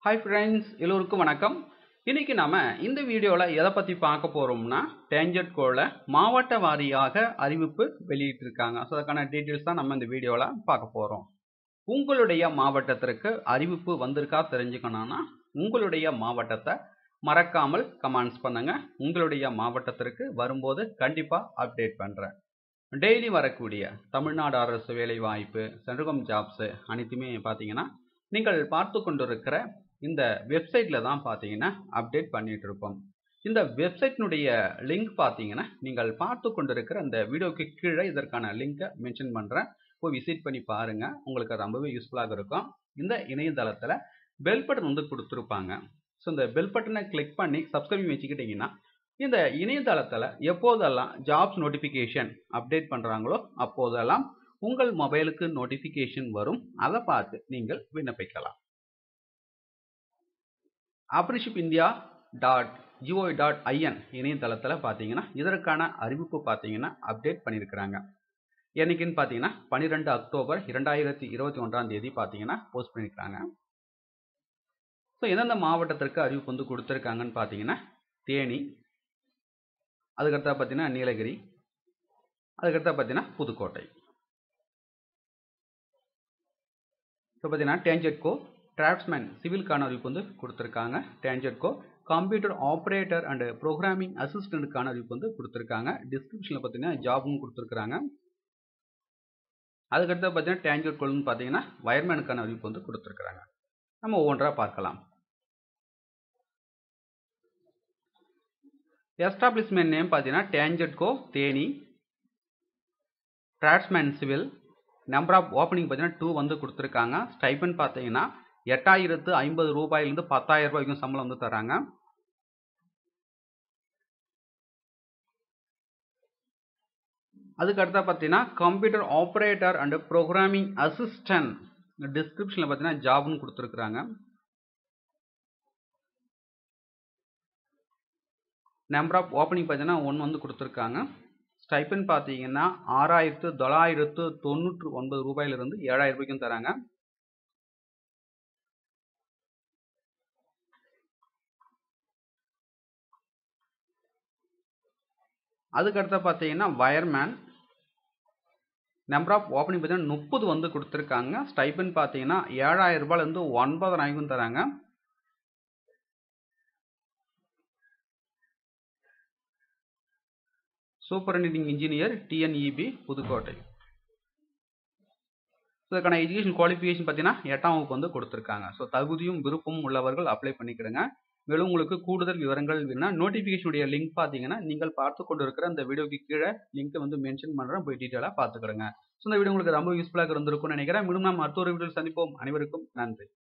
hi friends எல்லோருக்கும் வணக்கம் இன்னைக்கு நாம இந்த வீடியோவில் எதை பற்றி பார்க்க போகிறோம்னா டேஞ்சட் கோல மாவட்ட வாரியாக அறிவிப்பு வெளியிட்டிருக்காங்க ஸோ அதுக்கான டீட்டெயில்ஸ் தான் நம்ம இந்த வீடியோவில் பார்க்க போகிறோம் உங்களுடைய மாவட்டத்திற்கு அறிவிப்பு வந்திருக்கா தெரிஞ்சுக்கணும்னா உங்களுடைய மாவட்டத்தை மறக்காமல் கமெண்ட்ஸ் பண்ணுங்க உங்களுடைய மாவட்டத்திற்கு வரும்போது கண்டிப்பாக அப்டேட் பண்ணுறேன் டெய்லி வரக்கூடிய தமிழ்நாடு அரசு வேலை வாய்ப்பு சென்ட்ரகம் ஜாப்ஸு அனைத்துமே பார்த்தீங்கன்னா நீங்கள் பார்த்து கொண்டிருக்கிற இந்த வெப்சைட்டில் தான் பார்த்தீங்கன்னா அப்டேட் பண்ணிட்டு இருப்போம் இந்த வெப்சைட்னுடைய லிங்க் பார்த்தீங்கன்னா நீங்கள் பார்த்து கொண்டிருக்கிற இந்த வீடியோக்கு கீழே இதற்கான லிங்கை மென்ஷன் பண்ணுறேன் போய் விசிட் பண்ணி பாருங்க உங்களுக்கு அது ரொம்பவே யூஸ்ஃபுல்லாக இருக்கும் இந்த இணையதளத்தில் பெல் பட்டன் வந்து கொடுத்துருப்பாங்க ஸோ இந்த பெல் பட்டனை கிளிக் பண்ணி சப்ஸ்கிரைப் வச்சுக்கிட்டிங்கன்னா இந்த இணையதளத்தில் எப்போதெல்லாம் ஜாப்ஸ் நோட்டிஃபிகேஷன் அப்டேட் பண்ணுறாங்களோ அப்போதெல்லாம் உங்கள் மொபைலுக்கு நோட்டிஃபிகேஷன் வரும் அதை பார்த்து நீங்கள் விண்ணப்பிக்கலாம் apprenticeship India dot gov dot in இணையதளத்தில் பார்த்தீங்கன்னா இதற்கான அறிவிப்பு பார்த்தீங்கன்னா அப்டேட் பண்ணியிருக்கிறாங்க என்னைக்குன்னு பார்த்தீங்கன்னா பன்னிரெண்டு அக்டோபர் இரண்டாயிரத்தி இருபத்தி ஒன்றாம் தேதி பார்த்தீங்கன்னா போஸ்ட் பண்ணியிருக்காங்க ஸோ எந்தெந்த மாவட்டத்திற்கு அறிவிப்பு வந்து கொடுத்துருக்காங்கன்னு பார்த்தீங்கன்னா தேனி அதுக்கடுத்தா பார்த்தீங்கன்னா நீலகிரி அதுக்கடுத்தா பார்த்தீங்கன்னா புதுக்கோட்டை இப்போ பார்த்தீங்கன்னா டேஞ்சட்கோ டிராஃப்ட்ஸ்மேன் சிவில்கான அறிவிப்பு வந்து கொடுத்துருக்காங்க Tangedco computer operator and programming அசிஸ்டண்ட்டுக்கான அறிவிப்பு வந்து கொடுத்துருக்காங்க டிஸ்கிரிப்ஷனில் பார்த்தீங்கன்னா ஜாபும் கொடுத்துருக்குறாங்க அதுக்கடுத்து பார்த்தீங்கன்னா டேஞ்சட் கோல்னு பார்த்தீங்கன்னா வயர்மேனுக்கான அறிவிப்பு வந்து கொடுத்துருக்குறாங்க நம்ம ஒவ்வொன்றா பார்க்கலாம் எஸ்டாப்ளிஷ்மெண்ட் நேம் பார்த்தீங்கன்னா Tangedco Theni draughtsman civil number of opening பார்த்தீங்கன்னா டூ வந்து கொடுத்துருக்காங்க ஸ்டைபன் பார்த்தீங்கன்னா எட்டாயிரத்து ஐம்பது ரூபாயிலிருந்து பத்தாயிரம் ரூபாய் வரைக்கும் சம்பளம் வந்து தராங்க அதுக்கு அடுத்தா பார்த்தீங்கன்னா computer operator and programming assistant டிஸ்கிரிப்ஷனில் பார்த்தீங்கன்னா ஜாப்னு கொடுத்துருக்குறாங்க நம்பர் ஆஃப் ஓப்பனிங் பார்த்தீங்கன்னா ஒன் வந்து கொடுத்துருக்காங்க ஸ்டைப்பன் பார்த்தீங்கன்னா ஆறாயிரத்து தொள்ளாயிரத்து தொண்ணூற்று ஒன்பது ரூபாயிலிருந்து ஏழாயிரம் ரூபாய்க்கும் தராங்க அதுக்கடுத்த பார்த்தீங்கன்னா வயர்மேன் நம்பர் ஆஃப் ஓப்பனிங் பார்த்தீங்கன்னா முப்பது வந்து கொடுத்துருக்காங்க ஸ்டைப்பன் பார்த்தீங்கன்னா ஏழாயிரம் ரூபாயிலேருந்து ஒன்பதாயிரம் தராங்க சூப்பரிண்டிங் இன்ஜினியர் டிஎன்இபி புதுக்கோட்டை இதுக்கான எஜுகேஷன் குவாலிஃபிகேஷன் பார்த்தீங்கன்னா எட்டாம் வகுப்பு வந்து கொடுத்துருக்காங்க ஸோ தகுதியும் விருப்பமும் உள்ளவர்கள் அப்ளை பண்ணிக்கிடுங்க மேலும் உங்களுக்கு கூடுதல் விவரங்கள் வேணும்னா நோட்டிஃபிகேஷனுடைய லிங்க் பார்த்தீங்கன்னா நீங்கள் பார்த்து கொண்டு இருக்கிற அந்த வீடியோக்கு கீழே லிங்க்கை வந்து மென்ஷன் பண்ணுறேன் போய் டீட்டெயிலாக பார்த்துக்கிடுங்க ஸோ இந்த வீடியோ உங்களுக்கு ரொம்ப யூஸ்ஃபுல்லாக இருந்திருக்கும்னு நினைக்கிறேன் மீண்டும் நாம் மற்றொரு வீடியோ சந்திப்போம் அனைவருக்கும் நன்றி